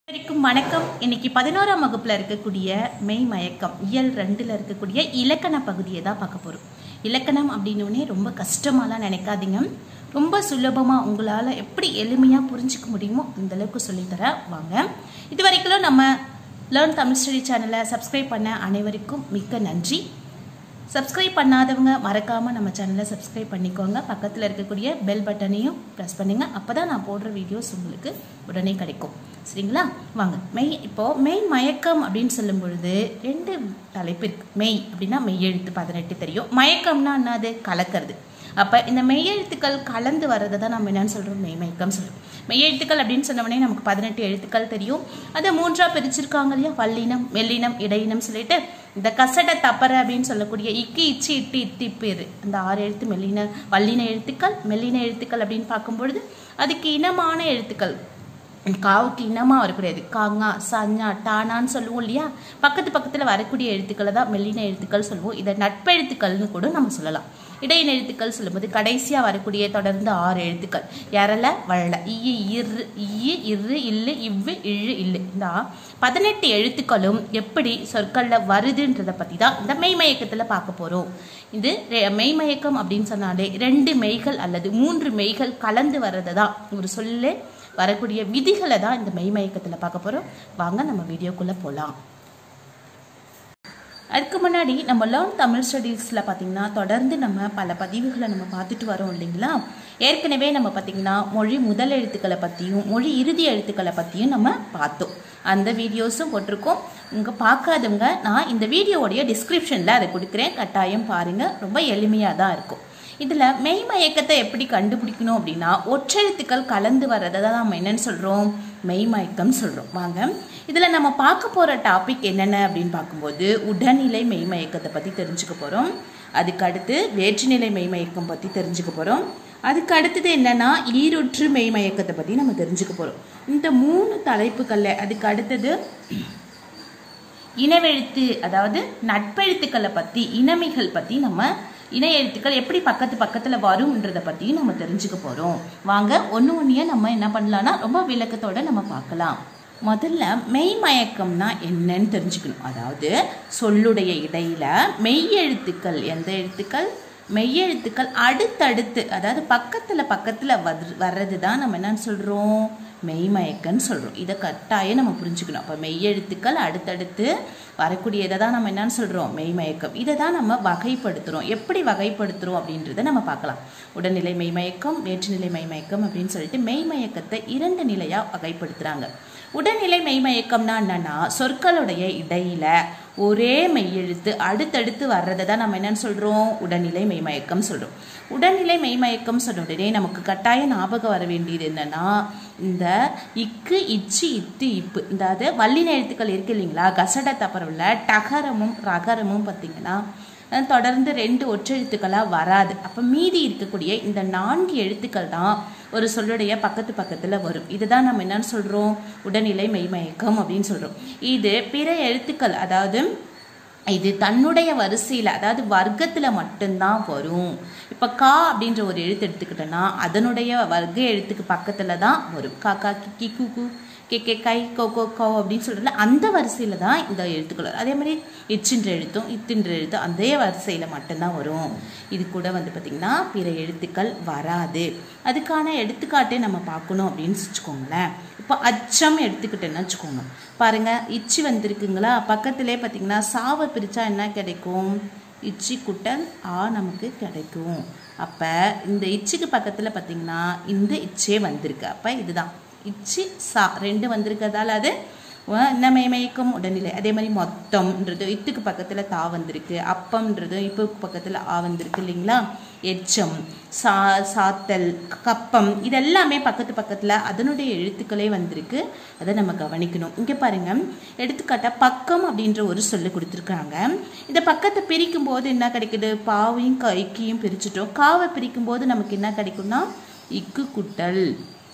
அனைவருக்கும் வணக்கம் இன்னைக்கு பதினோராம் வகுப்புல இருக்கக்கூடிய மெய் மயக்கம் இயல் ரெண்டுல இருக்கக்கூடிய இலக்கண பகுதியை தான் பார்க்க போறோம் இலக்கணம் அப்படின்னே ரொம்ப கஷ்டமாலாம் நினைக்காதீங்க ரொம்ப சுலபமா உங்களால எப்படி எளிமையா புரிஞ்சுக்க முடியுமோ அந்த அளவுக்கு சொல்லித்தர வாங்க இது வரைக்கும் நம்ம லேர்ன் தமிழ் ஸ்டடி சேனலை சப்ஸ்கிரைப் பண்ண அனைவருக்கும் மிக்க நன்றி சப்ஸ்கிரைப் பண்ணாதவங்க மறக்காம நம்ம சேனலை சப்ஸ்கிரைப் பண்ணிக்கோங்க பக்கத்தில் இருக்கக்கூடிய பெல் பட்டனையும் ப்ரெஸ் பண்ணுங்க அப்பதான் நான் போடுற வீடியோஸ் உங்களுக்கு உடனே கிடைக்கும் சரிங்களா வாங்க மெய் இப்போ மெய் மயக்கம் அப்படின்னு சொல்லும் பொழுது ரெண்டு தலைப்பு இருக்கு மெய் அப்படின்னா மெய்யெழுத்து பதினெட்டு தெரியும் மயக்கம்னா என்னது கலக்கிறது அப்ப இந்த மெய்யெழுத்துக்கள் கலந்து வர்றதை தான் நம்ம என்னன்னு சொல்றோம் மெய் மயக்கம் சொல்றோம் மெய்யெழுத்துக்கள் அப்படின்னு சொன்னவொடனே நமக்கு பதினெட்டு எழுத்துக்கள் தெரியும் அதை மூன்றா பிரிச்சிருக்காங்க இல்லையா வல்லினம் மெல்லினம் இடையினம் சொல்லிட்டு இந்த கசட தப்பற அப்படின்னு சொல்லக்கூடிய இக்கி இச்சி இட்டு இட்டு பேரு அந்த ஆறு எழுத்து மெல்லின வல்லின எழுத்துக்கள் மெல்லின எழுத்துக்கள் அப்படின்னு பார்க்கும்பொழுது அதுக்கு இனமான எழுத்துக்கள் காவுக்கு இனமா வரக்கூடியது காங்கா சஞ்சா டானான்னு சொல்லுவோம் இல்லையா பக்கத்து பக்கத்துல வரக்கூடிய எழுத்துக்களை தான் மெல்லின எழுத்துக்கள் சொல்லுவோம் இதை நட்பெழுத்துக்கள்னு கூட நம்ம சொல்லலாம் இடையின எழுத்துக்கள் சொல்லும்போது கடைசியா வரக்கூடிய தொடர்ந்து ஆறு எழுத்துக்கள் எரல வழல இ இரு இ இரு இல்லு இவ்வு இழு இல்லு இந்த பதினெட்டு எழுத்துக்களும் எப்படி சொற்கள்ல வருதுன்றத பத்தி தான் இந்த மெய்மயக்கத்துல பார்க்க போறோம் இது ரெ- மெய்மயக்கம் அப்படின்னு சொன்னாலே ரெண்டு மெய்கள் அல்லது மூன்று மெய்கள் கலந்து வர்றதை தான் ஒரு சொல்ல வரக்கூடிய விதிகளை தான் இந்த மெய்மயக்கத்துல பார்க்க போறோம் வாங்க நம்ம வீடியோக்குள்ள போலாம் அதுக்கு முன்னாடி நம்ம லேர்ன் தமிழ் ஸ்டடீஸில் பார்த்தீங்கன்னா தொடர்ந்து நம்ம பல பதிவுகளை நம்ம பார்த்துட்டு வரோம் இல்லைங்களா ஏற்கனவே நம்ம பார்த்தீங்கன்னா மொழி முதல் எழுத்துக்களை பற்றியும் மொழி இறுதி எழுத்துக்களை பற்றியும் நம்ம பார்த்தோம் அந்த வீடியோஸும் போட்டிருக்கோம் இங்கே பார்க்காதவங்க நான் இந்த வீடியோவுடைய டிஸ்கிரிப்ஷனில் அதை கொடுக்குறேன் கட்டாயம் பாருங்கள் ரொம்ப எளிமையாக தான் இருக்கும் இதில் மெய் மயக்கத்தை எப்படி கண்டுபிடிக்கணும் அப்படின்னா ஒற்றெழுத்துக்கள் கலந்து வர்றதை தான் நம்ம என்னன்னு சொல்கிறோம் மெய் மயக்கம் சொல்கிறோம் வாங்க இதில் நம்ம பார்க்க போகிற டாபிக் என்னென்ன அப்படின்னு பார்க்கும்போது உடல்நிலை மெய் மயக்கத்தை பற்றி தெரிஞ்சுக்க போகிறோம் அதுக்கு அடுத்து வேற்றுநிலை மெய் மயக்கம் பற்றி தெரிஞ்சுக்க போகிறோம் அதுக்கு அடுத்தது என்னன்னா ஈருற்று மெய் மயக்கத்தை பற்றி நம்ம தெரிஞ்சுக்க போகிறோம் இந்த மூணு தலைப்புகளில் அதுக்கு அடுத்தது இனவெழுத்து அதாவது நட்பெழுத்துக்களை பற்றி இனமிகள் பற்றி நம்ம இன எழுத்துக்கள் எப்படி பக்கத்து பக்கத்தில் வரும்ன்றத பற்றியும் நம்ம தெரிஞ்சுக்க போகிறோம் வாங்க ஒன்று ஒன்றையே நம்ம என்ன பண்ணலாம்னா ரொம்ப விளக்கத்தோட நம்ம பார்க்கலாம் முதல்ல மெய் மயக்கம்னா என்னன்னு தெரிஞ்சுக்கணும் அதாவது சொல்லுடைய இடையில மெய் எழுத்துக்கள் எந்த எழுத்துக்கள் மெய்யெழுத்துக்கள் அடுத்தடுத்து அதாவது பக்கத்தில் பக்கத்தில் வர் வர்றது தான் நம்ம என்னன்னு சொல்கிறோம் மெய்மயக்கன்னு சொல்கிறோம் இதை கட்டாயம் நம்ம புரிஞ்சுக்கணும் அப்போ மெய்யெழுத்துக்கள் அடுத்தடுத்து வரக்கூடியதை தான் நம்ம என்னன்னு சொல்கிறோம் மெய்மயக்கம் இதை தான் நம்ம வகைப்படுத்துகிறோம் எப்படி வகைப்படுத்துகிறோம் அப்படின்றத நம்ம பார்க்கலாம் உடல்நிலை மெய்மயக்கம் வேற்றுநிலை மெய்மயக்கம் அப்படின்னு சொல்லிட்டு மெய்மயக்கத்தை இரண்டு நிலையாக வகைப்படுத்துகிறாங்க உடல்நிலை மெய்மயக்கம்னா என்னன்னா சொற்களுடைய இடையில ஒரே மெய்யெழுத்து அடுத்தடுத்து வர்றதை தான் நம்ம என்னன்னு சொல்றோம் உடல்நிலை மெய்மயக்கம் சொல்றோம் உடல்நிலை மெய்மயக்கம் சொன்ன உடனே நமக்கு கட்டாயம் ஞாபகம் வர வேண்டியது என்னன்னா இந்த இக்கு இச்சு இத்து இப்பு இந்த அது வல்லின எழுத்துக்கள் இருக்கு இல்லைங்களா கசட தப்பரவுல டகரமும் ரகரமும் பார்த்தீங்கன்னா அஹ் தொடர்ந்து ரெண்டு ஒற்றெழுத்துக்களாக வராது அப்போ மீதி இருக்கக்கூடிய இந்த நான்கு எழுத்துக்கள் தான் ஒரு சொல்லுடைய பக்கத்து பக்கத்தில் வரும் இதுதான் நம்ம என்னன்னு சொல்கிறோம் உடல்நிலை மெய்மயக்கம் அப்படின்னு சொல்கிறோம் இது பிற எழுத்துக்கள் அதாவது இது தன்னுடைய வரிசையில் அதாவது வர்க்கத்தில் மட்டும்தான் வரும் இப்போ கா அப்படின்ற ஒரு எழுத்து எடுத்துக்கிட்டோன்னா அதனுடைய வர்க்க எழுத்துக்கு பக்கத்தில் தான் வரும் கா கா கி கி கு கு கே கே கை கோ கோ கோ அப்படின்னு சொல்கிறல அந்த வரிசையில் தான் இந்த எழுத்துக்கள் வரும். அதே மாதிரி இச்சின்ற எழுத்தும் இத்தின்ற எழுத்தும் அதே வரிசையில் மட்டும்தான் வரும் இது கூட வந்து பார்த்திங்கன்னா பிற எழுத்துக்கள் வராது அதுக்கான எடுத்துக்காட்டை நம்ம பார்க்கணும் அப்படின்னு வச்சுக்கோங்களேன் இப்போ அச்சம் எடுத்துக்கிட்டேன்னு வச்சுக்கோங்க பாருங்க இச்சி வந்திருக்குங்களா பக்கத்திலே பார்த்தீங்கன்னா சாவை பிரித்தா என்ன கிடைக்கும் இச்சி குட்டல் ஆ நமக்கு கிடைக்கும் அப்போ இந்த இச்சிக்கு பக்கத்தில் பார்த்தீங்கன்னா இந்த இச்சே வந்திருக்கு அப்போ இதுதான் இச்சி சா ரெண்டு வந்திருக்கிறதால அது அஹ், என்ன மெய்மயக்கம் உடல்நிலை அதே மாதிரி மொத்தம்ன்றது இத்துக்கு பக்கத்தில் தா வந்திருக்கு அப்பம்ன்றது இப்போ பக்கத்தில் ஆ வந்திருக்கு இல்லைங்களா எச்சம் சா சாத்தல் கப்பம் இதெல்லாமே பக்கத்து பக்கத்தில் அதனுடைய எழுத்துக்களே வந்திருக்கு அதை நம்ம கவனிக்கணும் இங்கே பாருங்க எடுத்துக்காட்டா பக்கம் அப்படின்ற ஒரு சொல்லு கொடுத்துருக்காங்க இந்த பக்கத்தை பிரிக்கும் போது என்ன கிடைக்குது பாவையும் கைக்கியும் பிரிச்சுட்டோம் காவை பிரிக்கும் போது நமக்கு என்ன கிடைக்கும்னா இக்கு குட்டல்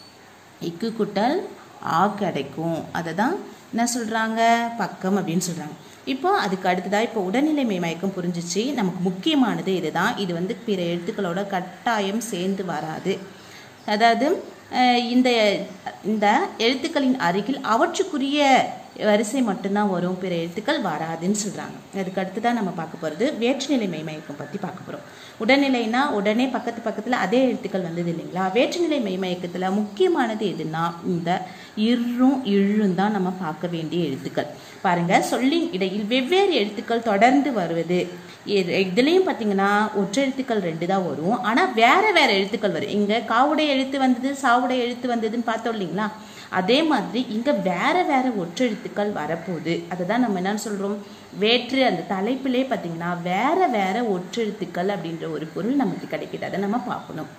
இக்கு குட்டல் ஆ கிடைக்கும் அதை தான் என்ன சொல்கிறாங்க பக்கம் அப்படின்னு சொல்கிறாங்க இப்போ அதுக்கு அடுத்ததாக இப்போ உடல்நிலை மயக்கம் புரிஞ்சிச்சு நமக்கு முக்கியமானது இதுதான் இது வந்து பிற எழுத்துக்களோட கட்டாயம் சேர்ந்து வராது அதாவது அஹ் இந்த இந்த எழுத்துக்களின் அருகில் அவற்றுக்குரிய வரிசை மட்டும்தான் வரும் பிற எழுத்துக்கள் வராதுன்னு சொல்கிறாங்க அதுக்கு அடுத்து தான் நம்ம பார்க்க போகிறது வேற்றுநிலை மெய்மயக்கம் பற்றி பார்க்க போகிறோம் உடல்நிலைனா உடனே பக்கத்து பக்கத்தில் அதே எழுத்துக்கள் வந்தது இல்லைங்களா வேற்றுநிலை மெய்மயக்கத்தில் முக்கியமானது எதுனா இந்த இர்ரும் இழும் தான் நம்ம பார்க்க வேண்டிய எழுத்துக்கள் பாருங்க சொல்லின் இடையில் வெவ்வேறு எழுத்துக்கள் தொடர்ந்து வருவது இது இதுலேயும் பார்த்தீங்கன்னா ஒற்றெழுத்துக்கள் ரெண்டு தான் வரும் ஆனால் வேற வேற எழுத்துக்கள் வரும் இங்கே காவுடைய எழுத்து வந்தது சாவுடைய எழுத்து வந்ததுன்னு பார்த்தோம் இல்லைங்களா அதே மாதிரி இங்கே வேற வேற ஒற்றெழுத்துக்கள் வரப்போகுது அதை தான் நம்ம என்னன்னு சொல்கிறோம் வேற்று அந்த தலைப்பிலே பார்த்தீங்கன்னா வேற வேற ஒற்றெழுத்துக்கள் அப்படின்ற ஒரு பொருள் நமக்கு கிடைக்குது அதை நம்ம பார்க்கணும்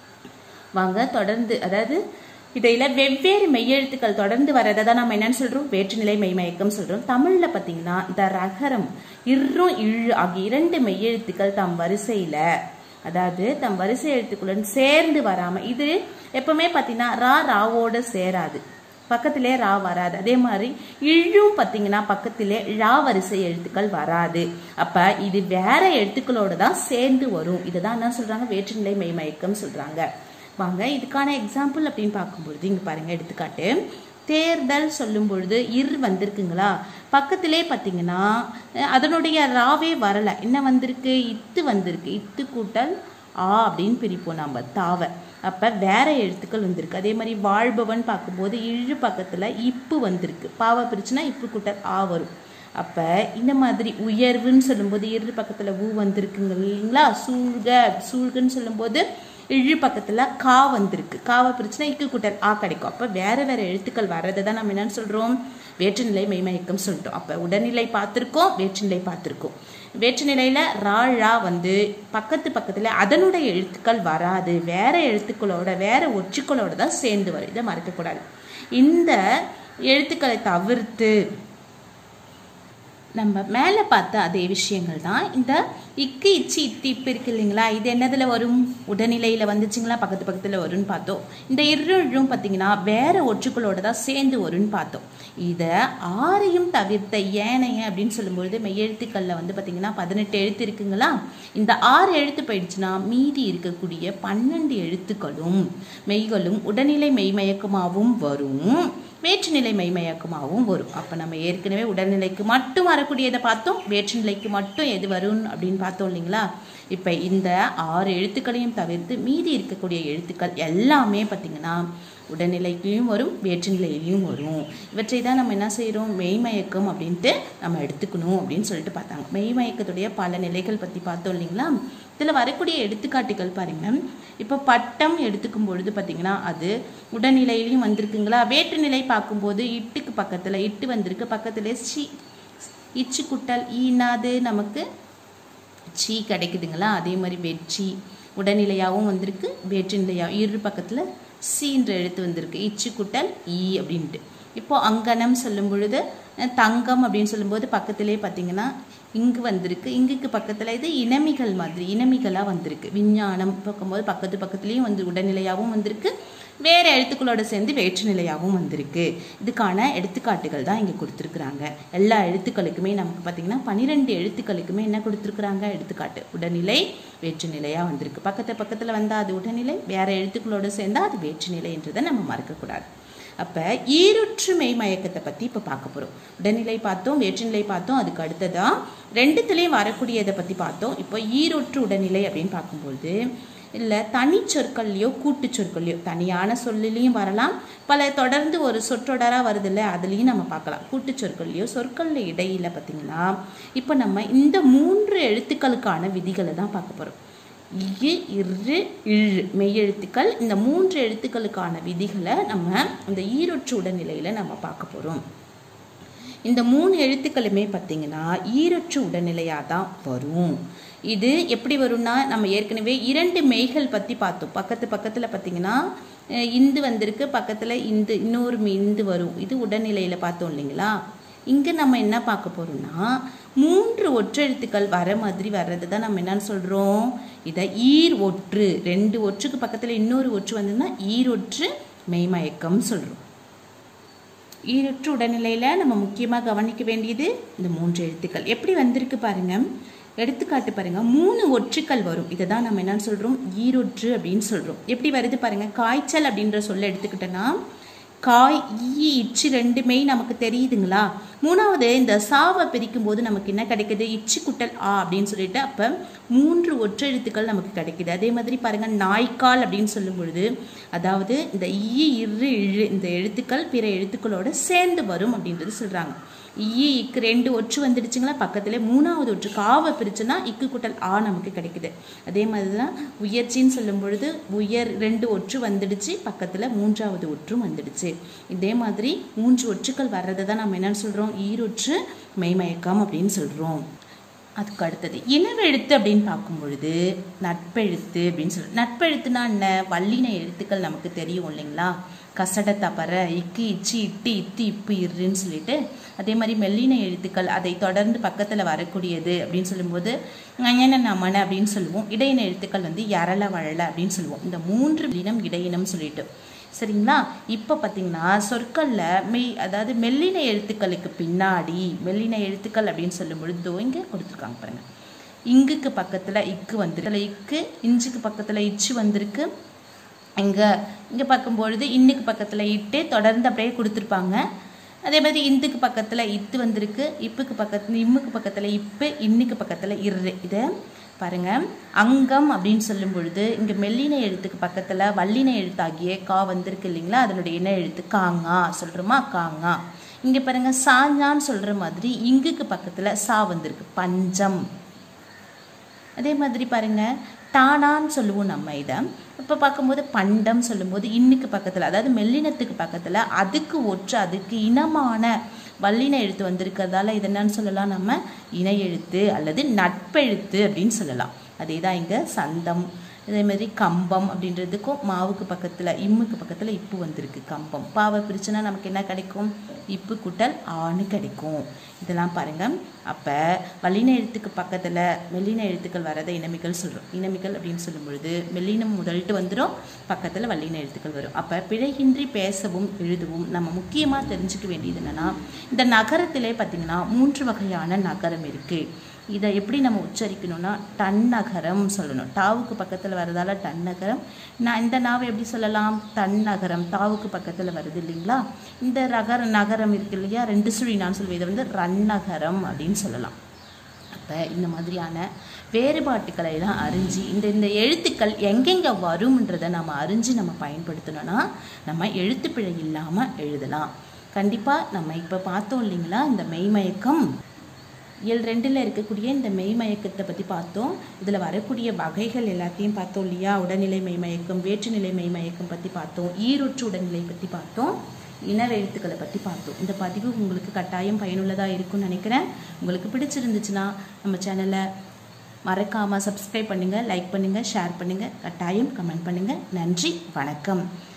வாங்க தொடர்ந்து அதாவது இடையில வெவ்வேறு மெய்யெழுத்துக்கள் தொடர்ந்து வரதை தான் நம்ம என்னன்னு சொல்றோம் வேற்றுநிலை மெய்மயக்கம் சொல்றோம் தமிழ்ல பாத்தீங்கன்னா இந்த ரகரம் இர்ரும் இழு ஆகிய இரண்டு மெய்யெழுத்துக்கள் தம் வரிசையில அதாவது தம் வரிசை எழுத்துக்களுடன் சேர்ந்து வராம இது எப்பவுமே பாத்தீங்கன்னா ரா ராவோட சேராது பக்கத்திலே ரா வராது அதே மாதிரி இழும் பார்த்தீங்கன்னா பக்கத்திலே ழா வரிசை எழுத்துக்கள் வராது அப்ப இது வேற எழுத்துக்களோட தான் சேர்ந்து வரும் இதை தான் என்ன சொல்றாங்க வேற்றுநிலை மெய்மயக்கம் சொல்றாங்க வாங்க இதுக்கான எக்ஸாம்பிள் அப்படின்னு பார்க்கும்பொழுது இங்க பாருங்க எடுத்துக்காட்டு தேர்தல் சொல்லும் பொழுது இர் வந்திருக்குங்களா பக்கத்திலே பார்த்தீங்கன்னா அஹ், அதனுடைய ராவே வரல என்ன வந்திருக்கு இத்து வந்திருக்கு இத்து கூட்டல் ஆ அப்படின்னு பிரிப்போம் நம்ம தாவ அப்ப வேற எழுத்துக்கள் வந்திருக்கு அதே மாதிரி வாழ்பவன் பார்க்கும்போது இழு பக்கத்துல இப்பு வந்திருக்கு பாவ பிரிச்சுன்னா இப்பு கூட்டல் ஆ வரும் அப்ப இந்த மாதிரி உயர்வுன்னு சொல்லும்போது இரு பக்கத்துல ஊ வந்திருக்குங்க இல்லைங்களா சூழ்க சூழ்கன்னு சொல்லும்போது இழு பக்கத்துல கா வந்திருக்கு காவை பிரிச்சுனா இக்கு கூட்டல் ஆ கிடைக்கும் அப்ப வேற வேற எழுத்துக்கள் வர்றதை தான் நம்ம என்னன்னு சொல்றோம் வேற்றுநிலை மெய்மயக்கம் சொல்லிட்டோம் அப்ப உடல்நிலை பார்த்திருக்கோம் வேற்றுநிலை பார்த்திருக்கோம் வேற்றுநிலையில ரா ழா வந்து பக்கத்து பக்கத்துல அதனுடைய எழுத்துக்கள் வராது வேற எழுத்துக்களோட வேற ஒற்றுக்களோட தான் சேர்ந்து வரும் இதை மறக்கக்கூடாது இந்த எழுத்துக்களை தவிர்த்து நம்ம மேலே பார்த்த அதே விஷயங்கள் தான் இந்த இக்கு இச்சி இத்தி இப்பு இருக்கு இல்லைங்களா இது என்னதுல வரும் உடல்நிலையில வந்துச்சுங்களா பக்கத்து பக்கத்துல வரும்னு பார்த்தோம் இந்த இருழும் பார்த்தீங்கன்னா வேற ஒற்றுக்களோட தான் சேர்ந்து வரும்னு பார்த்தோம் இதை ஆறையும் தவிர்த்த ஏனைய அப்படின்னு சொல்லும்பொழுது மெய்யெழுத்துக்கள்ல வந்து பார்த்தீங்கன்னா பதினெட்டு எழுத்து இருக்குங்களா இந்த ஆறு எழுத்து போயிடுச்சுன்னா மீதி இருக்கக்கூடிய பன்னெண்டு எழுத்துக்களும் மெய்களும் உடல்நிலை மெய்மயக்கமாகவும் வரும் வேற்றுநிலை மெய்மயக்கமாகவும் வரும் அப்போ நம்ம ஏற்கனவே உடல்நிலைக்கு மட்டும் வரக்கூடியதை பார்த்தோம் வேற்றுநிலைக்கு மட்டும் எது வரும் அப்படின்னு பார்த்தோம் இல்லைங்களா இப்போ இந்த ஆறு எழுத்துக்களையும் தவிர்த்து மீதி இருக்கக்கூடிய எழுத்துக்கள் எல்லாமே பார்த்தீங்கன்னா உடல்நிலையிலையும் வரும் வேற்றுநிலையிலையும் வரும் இவற்றை தான் நம்ம என்ன செய்கிறோம் மெய்மயக்கம் அப்படின்ட்டு நம்ம எடுத்துக்கணும் அப்படின்னு சொல்லிட்டு பார்த்தாங்க மெய்மயக்கத்துடைய பல நிலைகள் பற்றி பார்த்தோம் இல்லைங்களா இதில் வரக்கூடிய எடுத்துக்காட்டுகள் பாருங்க இப்போ பட்டம் எடுத்துக்கும் பொழுது பார்த்தீங்கன்னா அது உடல்நிலையிலையும் வந்திருக்குங்களா வேற்றுநிலை பார்க்கும்போது இட்டுக்கு பக்கத்தில் இட்டு வந்திருக்கு பக்கத்துல சி இச்சு குட்டல் ஈனாது நமக்கு சீ கிடைக்குதுங்களா அதே மாதிரி வெற்றி உடல்நிலையாகவும் வந்திருக்கு வேற்றுநிலையாகவும் இரு பக்கத்தில் சீன்ற எழுத்து வந்திருக்கு இச்சு குட்டல் ஈ அப்படின்ட்டு இப்போ அங்கனம் சொல்லும் பொழுது அஹ், தங்கம் அப்படின்னு சொல்லும்போது பக்கத்திலே பார்த்தீங்கன்னா இங்கு வந்திருக்கு இங்குக்கு பக்கத்தில் இது இனமிகள் மாதிரி இனமிகளாக வந்திருக்கு விஞ்ஞானம் பார்க்கும்போது பக்கத்து பக்கத்துலேயும் வந்து உடல்நிலையாகவும் வந்திருக்கு வேற எழுத்துக்களோட சேர்ந்து வேற்றுநிலையாகவும் வந்திருக்கு இதுக்கான எடுத்துக்காட்டுகள் தான் இங்கே கொடுத்துருக்குறாங்க எல்லா எழுத்துக்களுக்குமே நமக்கு பார்த்தீங்கன்னா பன்னிரெண்டு எழுத்துக்களுக்குமே என்ன கொடுத்துருக்குறாங்க எடுத்துக்காட்டு உடல்நிலை வேற்றுநிலையாக வந்திருக்கு பக்கத்து பக்கத்தில் வந்தால் அது உடல்நிலை வேற எழுத்துக்களோட சேர்ந்தா அது வேற்றுநிலை என்றதை நம்ம மறக்கக்கூடாது அப்போ ஈருற்று மெய்மயக்கத்தை பற்றி இப்போ பார்க்க போகிறோம் உடல்நிலை பார்த்தோம் வேற்றுநிலை பார்த்தோம் அதுக்கு அடுத்ததா ரெண்டுத்துலேயும் வரக்கூடியதை பற்றி பார்த்தோம் இப்போ ஈரொற்று உடல்நிலை அப்படின்னு பார்க்கும்போது இல்லை தனி சொற்கள்லையோ கூட்டு சொற்கள்லையோ தனியான சொல்லிலையும் வரலாம் பல தொடர்ந்து ஒரு சொற்றொடராக வருது இல்லை அதுலேயும் நம்ம பார்க்கலாம் கூட்டு சொற்கள்லையோ சொற்கள்ல இடையில பார்த்தீங்கன்னா இப்போ நம்ம இந்த மூன்று எழுத்துக்களுக்கான விதிகளை தான் பார்க்க போகிறோம் இ இரு இழு மெய்யெழுத்துக்கள் இந்த மூன்று எழுத்துக்களுக்கான விதிகளை நம்ம இந்த ஈரொற்று உடல்நிலையில் நம்ம பார்க்க போகிறோம் இந்த மூணு எழுத்துக்களுமே பார்த்தீங்கன்னா ஈரற்று உடல்நிலையாக தான் வரும் இது எப்படி வரும்னா நம்ம ஏற்கனவே இரண்டு மெய்கள் பற்றி பார்த்தோம் பக்கத்து பக்கத்தில் பார்த்தீங்கன்னா அஹ், இந்து வந்திருக்கு பக்கத்தில் இந்து இன்னொரு மெய் இந்து வரும் இது உடல்நிலையில் பார்த்தோம் இல்லைங்களா இங்கே நம்ம என்ன பார்க்க போகிறோம்னா மூன்று ஒற்றெழுத்துக்கள் வர மாதிரி வர்றது தான் நம்ம என்னன்னு சொல்கிறோம் இதை ஈர் ஒற்று ரெண்டு ஒற்றுக்கு பக்கத்தில் இன்னொரு ஒற்று வந்ததுன்னா ஈரொற்று மெய்மயக்கம் சொல்கிறோம் ஈரற்று உடல்நிலையில் நம்ம முக்கியமாக கவனிக்க வேண்டியது இந்த மூன்று எழுத்துக்கள் எப்படி வந்திருக்கு பாருங்க எடுத்துக்காட்டு பாருங்க மூணு ஒற்றுக்கள் வரும் இதை தான் நம்ம என்னன்னு சொல்கிறோம் ஈரொற்று அப்படின்னு சொல்கிறோம் எப்படி வருது பாருங்க காய்ச்சல் அப்படின்ற சொல்ல எடுத்துக்கிட்டோன்னா காய் ஈ இச்சு ரெண்டுமே நமக்கு தெரியுதுங்களா மூணாவது இந்த சாவை பிரிக்கும் போது நமக்கு என்ன கிடைக்குது இச்சு குட்டல் ஆ அப்படின்னு சொல்லிட்டு அப்போ மூன்று ஒற்றெழுத்துக்கள் நமக்கு கிடைக்குது அதே மாதிரி பாருங்க நாய்க்கால் அப்படின்னு சொல்லும் பொழுது அதாவது இந்த ஈ இரு இழு இந்த எழுத்துக்கள் பிற எழுத்துக்களோட சேர்ந்து வரும் அப்படின்றது சொல்றாங்க ஈ இக்கு ரெண்டு ஒற்று வந்துடுச்சுங்களா பக்கத்துல மூணாவது ஒற்று காவை பிரிச்சுன்னா இக்கு குட்டல் ஆ நமக்கு கிடைக்குது அதே மாதிரி தான் உயர்ச்சின்னு சொல்லும் பொழுது உயர் ரெண்டு ஒற்று வந்துடுச்சு பக்கத்துல மூன்றாவது ஒற்றும் வந்துடுச்சு இதே மாதிரி மூன்று ஒற்றுக்கள் வர்றதை தான் நம்ம என்னன்னு சொல்றோம் ஈரொற்று மெய்மயக்கம் அப்படின்னு சொல்றோம் அதுக்கு அடுத்தது இனவெழுத்து அப்படின்னு பார்க்கும் பொழுது நட்பெழுத்து அப்படின்னு சொல்றோம் நட்பெழுத்துனா என்ன வல்லின எழுத்துக்கள் நமக்கு தெரியும் இல்லைங்களா கசட தப்பற இக்கு இச்சி இட்டு இத்து இப்பு இருன்னு சொல்லிட்டு அதே மாதிரி மெல்லின எழுத்துக்கள் அதை தொடர்ந்து பக்கத்தில் வரக்கூடியது அப்படின்னு சொல்லும்போது ஞன நமன அப்படின்னு சொல்லுவோம் இடையின எழுத்துக்கள் வந்து யரள வழல அப்படின்னு சொல்லுவோம் இந்த மூன்று இனம் இடையினம் சொல்லிட்டு சரிங்களா இப்போ பார்த்தீங்கன்னா சொற்களில் மெய் அதாவது மெல்லின எழுத்துக்களுக்கு பின்னாடி மெல்லின எழுத்துக்கள் அப்படின்னு சொல்லும் பொழுது இங்கே கொடுத்துருக்காங்க பாருங்க இங்குக்கு பக்கத்தில் இக்கு வந்திருக்கு இக்கு இஞ்சுக்கு பக்கத்தில் இச்சு வந்திருக்கு இங்கே இங்கே பார்க்கும்பொழுது இன்னுக்கு பக்கத்தில் இட்டு தொடர்ந்து அப்படியே கொடுத்துருப்பாங்க அதே மாதிரி இந்துக்கு பக்கத்தில் இத்து வந்திருக்கு இப்புக்கு பக்கத்தில் இம்முக்கு பக்கத்தில் இப்பு இன்னுக்கு பக்கத்தில் இரு இதை பாருங்க அங்கம் அப்படின்னு சொல்லும் பொழுது இங்கே மெல்லின எழுத்துக்கு பக்கத்தில் வல்லின எழுத்தாகிய கா வந்திருக்கு இல்லைங்களா அதனுடைய இன எழுத்து காங்கா சொல்கிறோமா காங்கா இங்கே பாருங்க சாஞ்சான்னு சொல்கிற மாதிரி இங்குக்கு பக்கத்தில் சா வந்திருக்கு பஞ்சம் அதே மாதிரி பாருங்க டானான்னு சொல்லுவோம் நம்ம இதை இப்போ பார்க்கும்போது பண்டம் சொல்லும்போது இன்னுக்கு பக்கத்தில் அதாவது மெல்லினத்துக்கு பக்கத்தில் அதுக்கு ஒற்று அதுக்கு இனமான வல்லின எழுத்து வந்திருக்கிறதால இது என்னன்னு சொல்லலாம் நம்ம இணை எழுத்து அல்லது நட்பெழுத்து அப்படின்னு சொல்லலாம் அதே தான் இங்கே சந்தம் இதே மாதிரி கம்பம் அப்படின்றதுக்கும் மாவுக்கு பக்கத்தில் இம்முக்கு பக்கத்தில் இப்பு வந்திருக்கு கம்பம் பாவை பிரிச்சுன்னா நமக்கு என்ன கிடைக்கும் இப்பு குட்டல் ஆணு கிடைக்கும் இதெல்லாம் பாருங்க அப்போ வல்லின எழுத்துக்கு பக்கத்தில் மெல்லின எழுத்துக்கள் வரதை இனமிகள் சொல்கிறோம் இனமிகள் அப்படின்னு சொல்லும் பொழுது மெல்லினம் முதல்ட்டு வந்துடும் பக்கத்தில் வல்லின எழுத்துக்கள் வரும் அப்போ பிழையின்றி பேசவும் எழுதவும் நம்ம முக்கியமாக தெரிஞ்சுக்க வேண்டியது என்னென்னா இந்த நகரத்திலே பார்த்திங்கன்னா மூன்று வகையான நகரம் இருக்குது இதை எப்படி நம்ம உச்சரிக்கணும்னா டன் நகரம் சொல்லணும் டாவுக்கு பக்கத்தில் வரதால டன் நகரம் நான் இந்த நாவை எப்படி சொல்லலாம் தன் நகரம் தாவுக்கு பக்கத்தில் வருது இல்லைங்களா இந்த ரகர நகரம் இருக்கு இல்லையா ரெண்டு சுழி நான் சொல்லுவேன் இதை வந்து ரன் நகரம் அப்படின்னு சொல்லலாம் அப்போ இந்த மாதிரியான வேறுபாட்டுக்களை எல்லாம் அறிஞ்சு இந்த இந்த எழுத்துக்கள் எங்கெங்கே வரும்ன்றதை நம்ம அறிஞ்சு நம்ம பயன்படுத்தணும்னா நம்ம எழுத்துப்பிழை இல்லாமல் எழுதலாம் கண்டிப்பாக நம்ம இப்போ பார்த்தோம் இல்லைங்களா இந்த மெய்மயக்கம் இயல் ரெண்டில் இருக்கக்கூடிய இந்த மெய்மயக்கத்தை பற்றி பார்த்தோம் இதில் வரக்கூடிய வகைகள் எல்லாத்தையும் பார்த்தோம் இல்லையா உடல்நிலை மெய்மயக்கம் வேற்றுநிலை மெய்மயக்கம் பற்றி பார்த்தோம் ஈரொற்று உடல்நிலை பற்றி பார்த்தோம் இனவ எழுத்துக்களை பற்றி பார்த்தோம் இந்த பதிவு உங்களுக்கு கட்டாயம் பயனுள்ளதாக இருக்கும்னு நினைக்கிறேன் உங்களுக்கு பிடிச்சிருந்துச்சுன்னா நம்ம சேனலை மறக்காமல் சப்ஸ்கிரைப் பண்ணுங்கள் லைக் பண்ணுங்கள் ஷேர் பண்ணுங்கள் கட்டாயம் கமெண்ட் பண்ணுங்கள் நன்றி வணக்கம்